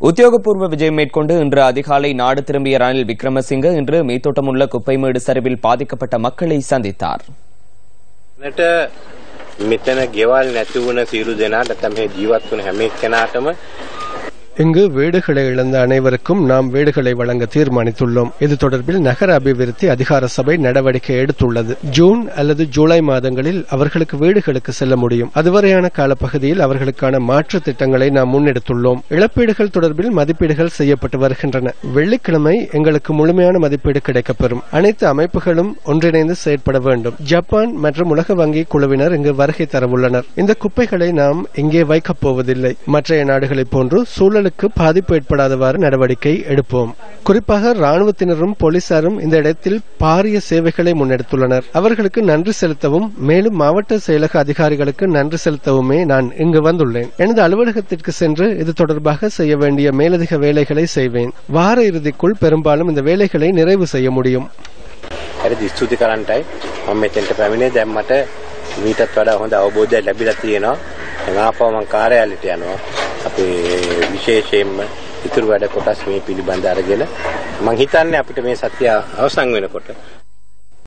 உத்தியோகபூர்வ விஜயம் மேற்கொண்டு இன்று அதிகாலை நாடு திரும்பிய ரணில் விக்ரமசிங்க இன்று மீத்தோட்டமுள்ள குப்பைமேடு சரிவில் பாதிக்கப்பட்ட மக்களை சந்தித்தார் නට මෙතන ගෙවල් නැති වුණ සියලු දෙනාට නැත්නම් මේ ජීවත් වුණ හැම එක්කෙනාටම இங்கு வீடுகளை இழந்த அனைவருக்கும் நாம் வீடுகளை வழங்க தீர்மானித்துள்ளோம் இது தொடர்பில் நகர அபிவிருத்தி அதிகார சபை நடவடிக்கை எடுத்துள்ளது ஜூன் அல்லது ஜூலை மாதங்களில் அவர்களுக்கு வீடுகளுக்கு செல்ல முடியும் அதுவரையான காலப்பகுதியில் அவர்களுக்கான மாற்று திட்டங்களை நாம் முன்னெடுத்துள்ளோம் இழப்பீடுகள் தொடர்பில் மதிப்பீடுகள் செய்யப்பட்டு வருகின்றன வெள்ளிக்கிழமை எங்களுக்கு முழுமையான மதிப்பீடு கிடைக்கப்பெறும் அனைத்து அமைப்புகளும் ஒன்றிணைந்து செயற்பட வேண்டும் ஜப்பான் மற்றும் உலக வங்கி குழுவினர் இங்கு வருகை தரவுள்ளனர் இந்த குப்பைகளை நாம் இங்கே வைக்கப் போவதில்லை மற்றைய நாடுகளைப் போன்று சூழலுக்கு பாதிப்பு ஏற்படாதவாறு நடவடிக்கை எடுப்போம் குறிப்பாக ராணுவத்தினரும் போலீசாரும் இந்த இடத்தில் பாரிய சேவைகளை முன்னெடுத்துள்ளனர் அவர்களுக்கு நன்றி செலுத்தவும் மேலும் மாவட்ட செயலக அதிகாரிகளுக்கு நன்றி செலுத்தவுமே நான் இங்கு வந்துள்ளேன் எனது அலுவலகத்திற்கு சென்று இது தொடர்பாக செய்ய வேண்டிய மேலதிக வேலைகளை செய்வேன் வார இறுதிக்குள் பெரும்பாலும் இந்த வேலைகளை நிறைவு செய்ய முடியும் හරි ස්තුති කරන්නටයි මම මෙතෙන්ට පැමිණේ දැන් මට මීටත් වඩා හොඳ අවබෝධයක් ලැබිලා තියෙනවා දැන් ආපහු මම කාර්යාලයට යනවා අපේ විශේෂයෙන්ම ඉතුරු වැඩ කොටස් මේ පිළිබඳ අරගෙන මම හිතන්නේ අපිට මේ සත්‍ය අවසන් වෙනකොට